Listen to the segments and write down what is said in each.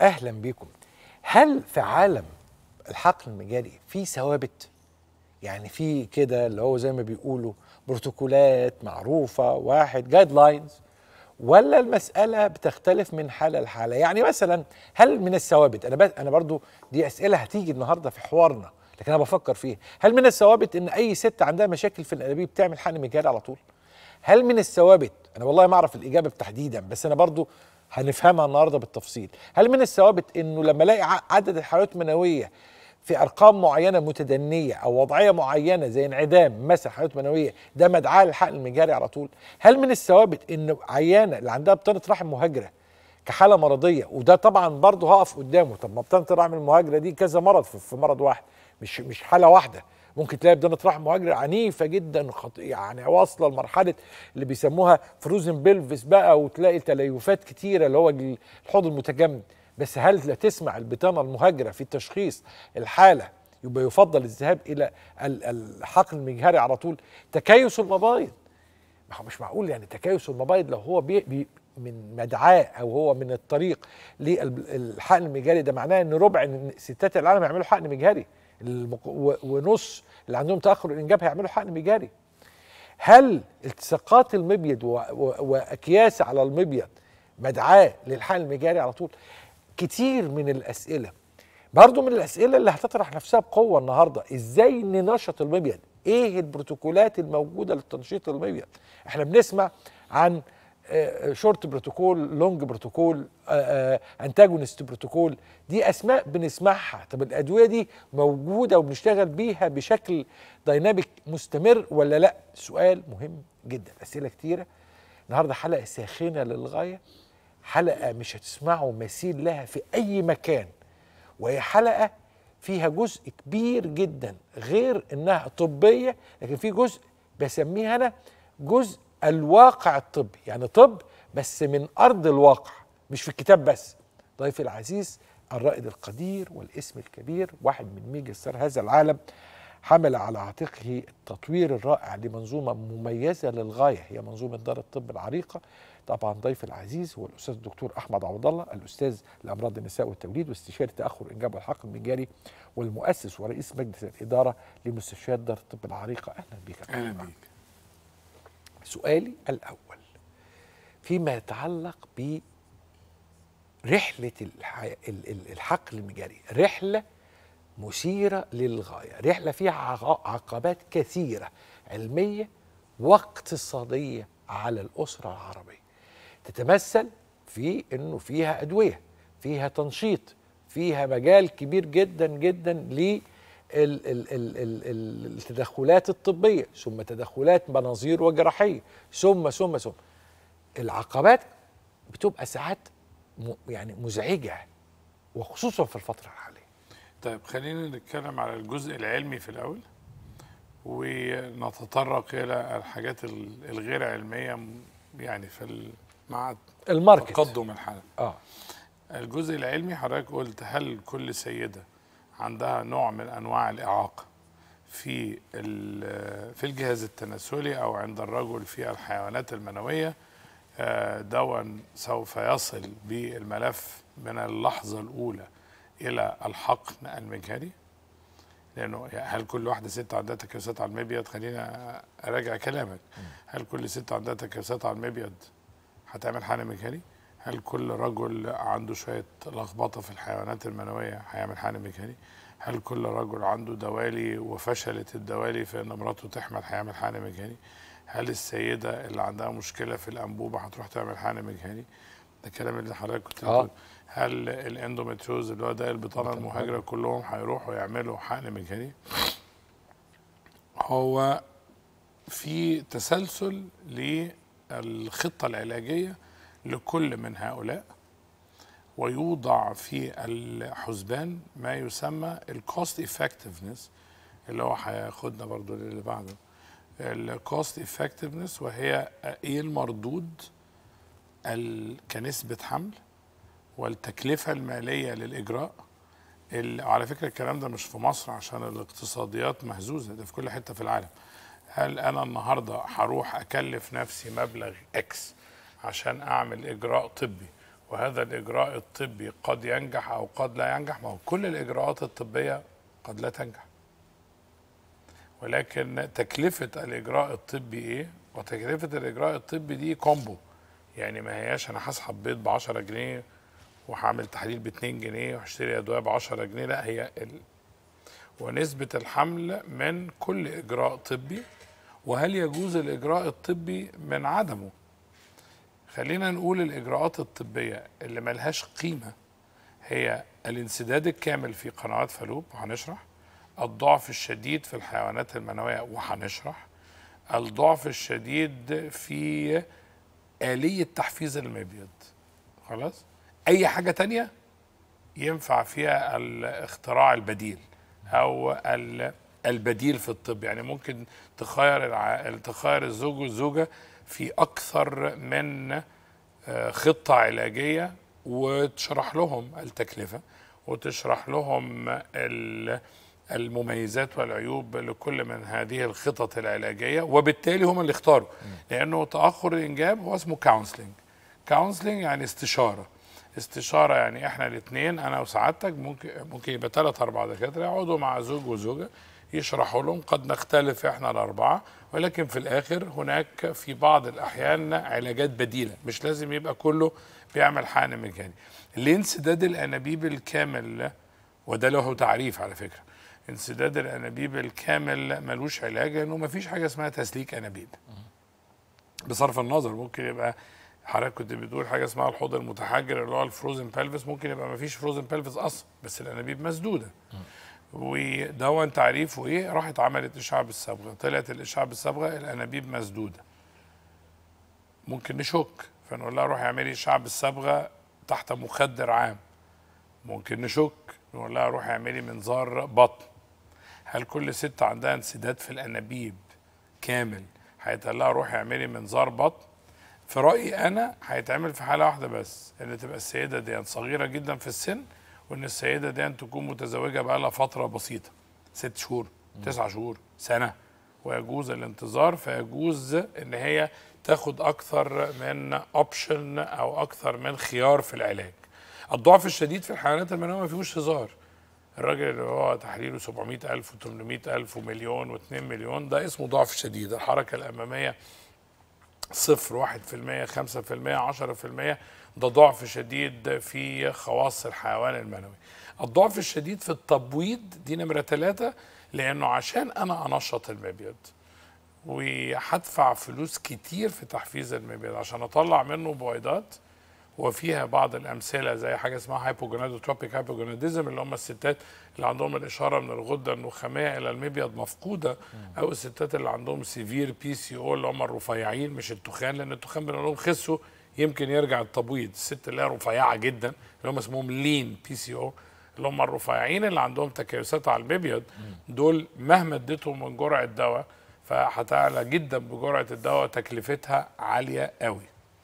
اهلا بكم هل في عالم الحقل المجاري في ثوابت يعني في كده اللي هو زي ما بيقولوا بروتوكولات معروفه واحد جايد لاينز ولا المساله بتختلف من حاله لحاله يعني مثلا هل من الثوابت انا انا برضو دي اسئله هتيجي النهارده في حوارنا لكن انا بفكر فيها هل من الثوابت ان اي ست عندها مشاكل في الانابيب تعمل حقن مجاري على طول هل من الثوابت انا والله ما اعرف الاجابه تحديدا بس انا برضو هنفهمها النهارده بالتفصيل هل من الثوابت انه لما الاقي عدد الحالات المنويه في ارقام معينه متدنيه او وضعيه معينه زي انعدام مثلا حالات منويه ده مدعاه للحقن المجاري على طول هل من الثوابت ان عيانه اللي عندها بطانه رحم مهاجره كحاله مرضيه وده طبعا برضه هقف قدامه طب ما بطانه الرحم المهاجره دي كذا مرض في مرض واحد مش مش حاله واحده ممكن تلاقي بطانه رحم مهاجره عنيفه جدا خط... يعني واصله لمرحله اللي بيسموها فروزن بيلفس بقى وتلاقي تليفات كتيره اللي هو الحوض المتجمد بس هل لا تسمع البطانه المهاجره في تشخيص الحاله يبقى يفضل الذهاب الى الحقن المجهري على طول تكيس المبايض ما هو مش معقول يعني تكيس المبايض لو هو بي بي من مدعاه او هو من الطريق للحقن المجهري ده معناه ان ربع ستات العالم يعملوا حقن مجهري ونص اللي عندهم تاخر الانجاب هيعملوا حقن مجهري هل التصاقات المبيض واكياس على المبيض مدعاه للحقن المجهري على طول كتير من الاسئله برضو من الاسئله اللي هتطرح نفسها بقوه النهارده ازاي ننشط المبيض ايه البروتوكولات الموجوده لتنشيط المبيض احنا بنسمع عن شورت بروتوكول لونج بروتوكول انتاجونست بروتوكول دي اسماء بنسمعها طب الادويه دي موجوده وبنشتغل بيها بشكل دايناميك مستمر ولا لا سؤال مهم جدا اسئله كتيره النهارده حلقه ساخنه للغايه حلقه مش هتسمعوا مثيل لها في اي مكان وهي حلقه فيها جزء كبير جدا غير انها طبيه لكن في جزء بسميه انا جزء الواقع الطبي يعني طب بس من ارض الواقع مش في الكتاب بس ضيفي العزيز الرائد القدير والاسم الكبير واحد من ميجا ستار هذا العالم حمل على عاتقه التطوير الرائع لمنظومه مميزه للغايه هي منظومه دار الطب العريقه طبعا ضيف العزيز هو الاستاذ الدكتور احمد عبد الله الاستاذ لامراض النساء والتوليد واستشاري تاخر الانجاب والحقن المجاري والمؤسس ورئيس مجلس الاداره لمستشفيات دار الطب العريقه اهلا بك اهلا بك سؤالي الاول فيما يتعلق برحله الحقل المجاري رحله مثيره للغايه رحله فيها عقبات كثيره علميه واقتصاديه على الاسره العربيه تتمثل في انه فيها ادويه فيها تنشيط فيها مجال كبير جدا جدا ل التدخلات الطبيه ثم تدخلات مناظير وجراحيه ثم ثم ثم العقبات بتبقى ساعات يعني مزعجه وخصوصا في الفتره الحاليه طيب خلينا نتكلم على الجزء العلمي في الاول ونتطرق الى الحاجات الغير علميه يعني في مع الماركت تقدم الحاله اه الجزء العلمي حضرتك قلت هل كل سيده عندها نوع من انواع الاعاقه في في الجهاز التناسلي او عند الرجل في الحيوانات المنويه دون سوف يصل بالملف من اللحظه الاولى الى الحقن المجهري لانه هل كل واحده ست عندها تكيسات على المبيض خلينا اراجع كلامك هل كل ست عندها تكيسات على المبيض هتعمل حقن مجهري هل كل رجل عنده شويه لخبطه في الحيوانات المنويه هيعمل حقن مجهري هل كل رجل عنده دوالي وفشلت الدوالي في ان مراته تحمل هيعمل حقن مجهري هل السيده اللي عندها مشكله في الانبوبه هتروح تعمل حقن مجهري ده الكلام اللي حضرتك كنت بتقول هل الاندومتريوز اللي هو ده البطانه المهاجره كلهم هيروحوا يعملوا حقن مجهري هو في تسلسل للخطه العلاجيه لكل من هؤلاء ويوضع في الحسبان ما يسمى الكوست افكتفنس اللي هو هياخدنا برضو للي بعده الكوست افكتفنس وهي ايه المردود كنسبه حمل والتكلفه الماليه للاجراء على فكره الكلام ده مش في مصر عشان الاقتصاديات مهزوزه ده في كل حته في العالم هل انا النهارده هروح اكلف نفسي مبلغ اكس عشان اعمل اجراء طبي وهذا الاجراء الطبي قد ينجح او قد لا ينجح ما هو كل الاجراءات الطبيه قد لا تنجح ولكن تكلفه الاجراء الطبي ايه وتكلفه الاجراء الطبي دي كومبو يعني ما هياش انا هسحب بيض ب 10 جنيه وهعمل تحليل ب 2 جنيه وهشتري ادويه ب 10 جنيه لا هي ال... ونسبه الحمل من كل اجراء طبي وهل يجوز الاجراء الطبي من عدمه خلينا نقول الاجراءات الطبيه اللي ملهاش قيمه هي الانسداد الكامل في قنوات فالوب وهنشرح الضعف الشديد في الحيوانات المنويه وهنشرح الضعف الشديد في آلية تحفيز المبيض خلاص أي حاجة تانية ينفع فيها الاختراع البديل أو ال- البديل في الطب يعني ممكن تخير الع... تخير الزوج والزوجة في أكثر من آه، خطة علاجية وتشرح لهم التكلفة وتشرح لهم ال- المميزات والعيوب لكل من هذه الخطط العلاجية وبالتالي هم اللي اختاروا لأنه تأخر الإنجاب هو اسمه كونسلنج كونسلنج يعني استشارة استشارة يعني احنا الاثنين انا وسعادتك ممكن ممكن يبقى ثلاث اربع دكاترة يقعدوا مع زوج وزوجة يشرحوا لهم قد نختلف احنا الاربعة ولكن في الاخر هناك في بعض الاحيان علاجات بديلة مش لازم يبقى كله بيعمل حقن مجاني الانسداد الانابيب الكامل وده له تعريف على فكرة انسداد الانابيب الكامل ملوش علاج لانه مفيش حاجة اسمها تسليك انابيب بصرف النظر ممكن يبقى حضرتك كنت بتقول حاجه اسمها الحوض المتحجر اللي هو الفروزن بلفس ممكن يبقى ما فيش فروزن بلفس اصلا بس الانابيب مسدوده ودون تعريفه ايه راحت عملت اشعه بالصبغه طلعت الاشعه بالصبغه الانابيب مسدوده ممكن نشك فنقول لها روحي اعملي اشعه بالصبغه تحت مخدر عام ممكن نشك نقول لها روحي اعملي منظار بطن هل كل ست عندها انسداد في الانابيب كامل هيتقال لها روحي اعملي منظار بطن في رايي انا هيتعمل في حاله واحده بس ان تبقى السيده دي صغيره جدا في السن وان السيده دي تكون متزوجه بقى لها فتره بسيطه ست شهور تسع شهور سنه ويجوز الانتظار فيجوز ان هي تاخد اكثر من اوبشن او اكثر من خيار في العلاج الضعف الشديد في الحيوانات المنويه ما فيهوش هزار الراجل اللي هو تحليله 700 ألف و800 ألف ومليون و2 مليون ده اسمه ضعف شديد الحركة الأمامية صفر واحد في المية خمسة في المية عشرة في المية ده ضعف شديد في خواص الحيوان المنوي الضعف الشديد في التبويض دي نمرة ثلاثة لأنه عشان أنا أنشط المبيض وهدفع فلوس كتير في تحفيز المبيض عشان أطلع منه بويضات وفيها بعض الامثله زي حاجه اسمها هايبوجونادوتروبيك هايبوجوناديزم اللي هم الستات اللي عندهم الاشاره من الغده النخاميه الى المبيض مفقوده او الستات اللي عندهم سيفير بي سي او اللي هم الرفيعين مش التخان لان التخان بنقول لهم خسوا يمكن يرجع التبويض الست اللي هي رفيعه جدا اللي هم اسمهم لين بي سي او اللي هم الرفيعين اللي عندهم تكيسات على المبيض دول مهما اديتهم من جرعه دواء فهتعلى جدا بجرعه الدواء تكلفتها عاليه قوي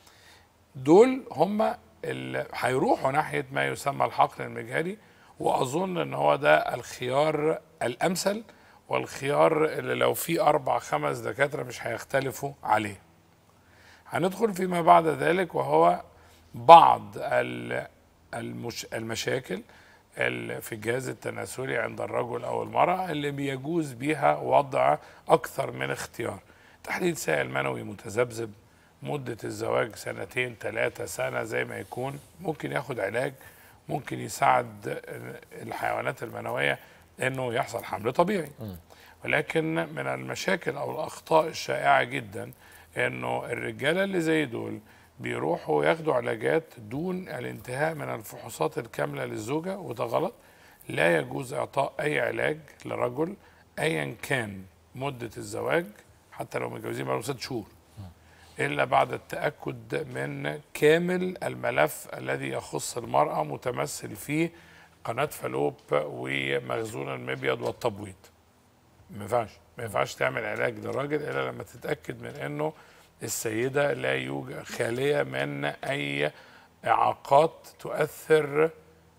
دول هم اللي هيروحوا ناحيه ما يسمى الحقن المجهري واظن ان هو ده الخيار الامثل والخيار اللي لو في اربع خمس دكاتره مش هيختلفوا عليه. هندخل فيما بعد ذلك وهو بعض ال- المش المشاكل ال- في الجهاز التناسلي عند الرجل او المراه اللي بيجوز بيها وضع اكثر من اختيار. تحليل سائل منوي متذبذب مدة الزواج سنتين ثلاثة سنة زي ما يكون ممكن ياخد علاج ممكن يساعد الحيوانات المنوية انه يحصل حمل طبيعي ولكن من المشاكل او الاخطاء الشائعة جدا انه الرجالة اللي زي دول بيروحوا ياخدوا علاجات دون الانتهاء من الفحوصات الكاملة للزوجة وده غلط لا يجوز اعطاء اي علاج لرجل ايا كان مدة الزواج حتى لو متجوزين بقالهم ست شهور الا بعد التاكد من كامل الملف الذي يخص المراه متمثل في قناه فالوب ومخزون المبيض والتبويض ما ينفعش ما ينفعش تعمل علاج للراجل الا لما تتاكد من انه السيده لا يوجد خاليه من اي اعاقات تؤثر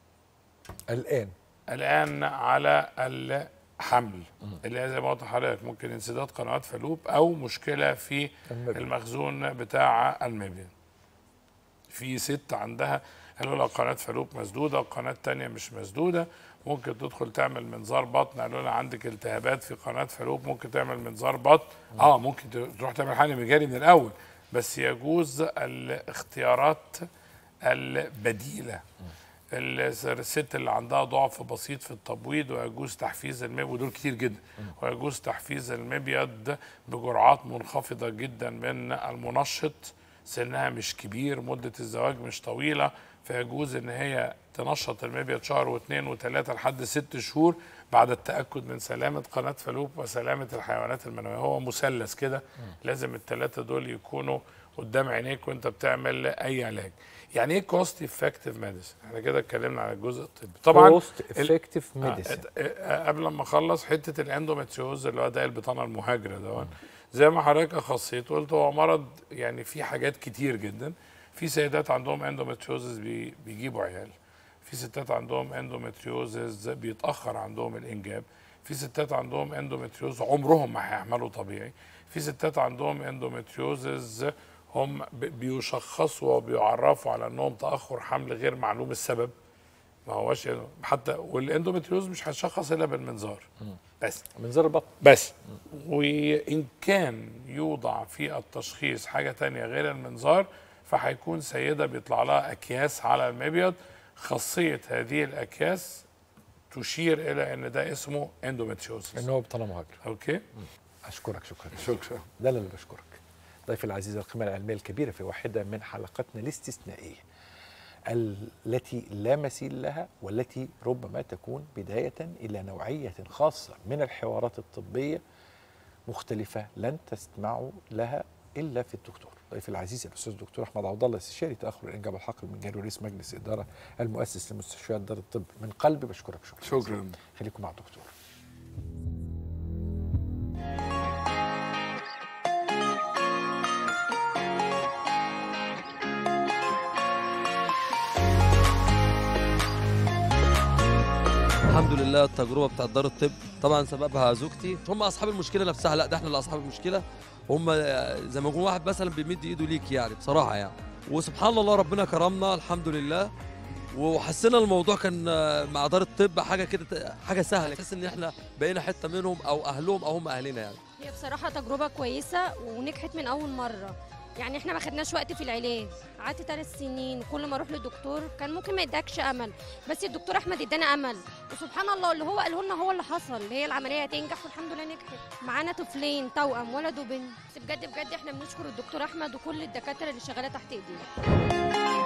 الان الان على الحمل اللي هي زي ما قلت لحضرتك ممكن انسداد قنوات فالوب او مشكله في المبيض. المخزون بتاع المبيض في ست عندها قالوا لها قناه فالوب مسدوده قناه تانية مش مسدوده ممكن تدخل تعمل منظار بطن قالوا لها عندك التهابات في قناه فالوب ممكن تعمل منظار بطن اه ممكن تروح تعمل حقن مجاري من الاول بس يجوز الاختيارات البديله الست اللي عندها ضعف بسيط في التبويض ويجوز تحفيز المبيض ودول كتير جدا ويجوز تحفيز المبيض بجرعات منخفضه جدا من المنشط سنها مش كبير مده الزواج مش طويله فيجوز ان هي تنشط المبيض شهر واثنين وثلاثه لحد ست شهور بعد التاكد من سلامه قناه فالوب وسلامه الحيوانات المنويه هو مثلث كده لازم الثلاثه دول يكونوا قدام عينيك وانت بتعمل اي علاج يعني ايه كوست افكتيف ميديسن احنا كده اتكلمنا على الجزء الطبي طبعا كوست ال- افكتيف آه، ميديسن آه، قبل ما اخلص حته الاندومتريوز اللي هو ده البطانه المهاجره ده زي ما حضرتك اخصيت قلت هو مرض يعني فيه حاجات كتير جدا في سيدات عندهم اندومتريوزز بي بيجيبوا عيال في ستات عندهم اندومتريوزز بيتاخر عندهم الانجاب في ستات عندهم اندومتريوز عمرهم ما هيحملوا طبيعي في ستات عندهم اندومتريوزز هم ب- بيشخصوا وبيعرفوا على انهم تاخر حمل غير معلوم السبب ما هوش يعني حتى والاندومتريوز مش هيشخص الا بالمنظار بس منظار البطن بس وإن كان يوضع في التشخيص حاجة تانية غير المنظار فهيكون سيدة بيطلع لها أكياس على المبيض خاصية هذه الأكياس تشير إلى أن ده اسمه اندومتريوزس ان هو بطانه مهاجره أوكي اشكرك شكرا شكرا ده اللي بشكرك ضيفي العزيز القيمة العلمية الكبيرة في واحدة من حلقاتنا الاستثنائية التي لا مثيل لها والتي ربما تكون بداية إلى نوعية خاصة من الحوارات الطبية مختلفة لن تسمعوا لها إلا في الدكتور ضيفي العزيز الأستاذ الدكتور أحمد عبد الله استشاري تأخر الإنجاب الحقل المجاني ورئيس مجلس إدارة المؤسس لمستشفيات دار الطب من قلبي بشكرك شكرا شكرا خليكم مع الدكتور الحمد لله التجربه بتاعت دار الطب طبعا سببها زوجتي هم اصحاب المشكله نفسها لا ده احنا اللي اصحاب المشكله هم زي ما يكون واحد مثلا بيمد ايده ليك يعني بصراحه يعني وسبحان الله ربنا كرمنا الحمد لله وحسينا الموضوع كان مع دار الطب حاجه كده حاجه سهله تحس ان احنا بقينا حته منهم او اهلهم او هم اهلنا يعني هي بصراحة تجربة كويسة ونجحت من أول مرة يعني احنا ما خدناش وقت في العلاج قعدت ثلاث سنين كل ما اروح للدكتور كان ممكن ما يدكش امل بس الدكتور احمد ادانا امل وسبحان الله اللي هو قاله لنا هو اللي حصل هي العمليه هتنجح والحمد لله نجحت معانا طفلين توأم ولد وبنت بس بجد بجد احنا بنشكر الدكتور احمد وكل الدكاتره اللي شغاله تحت ايديه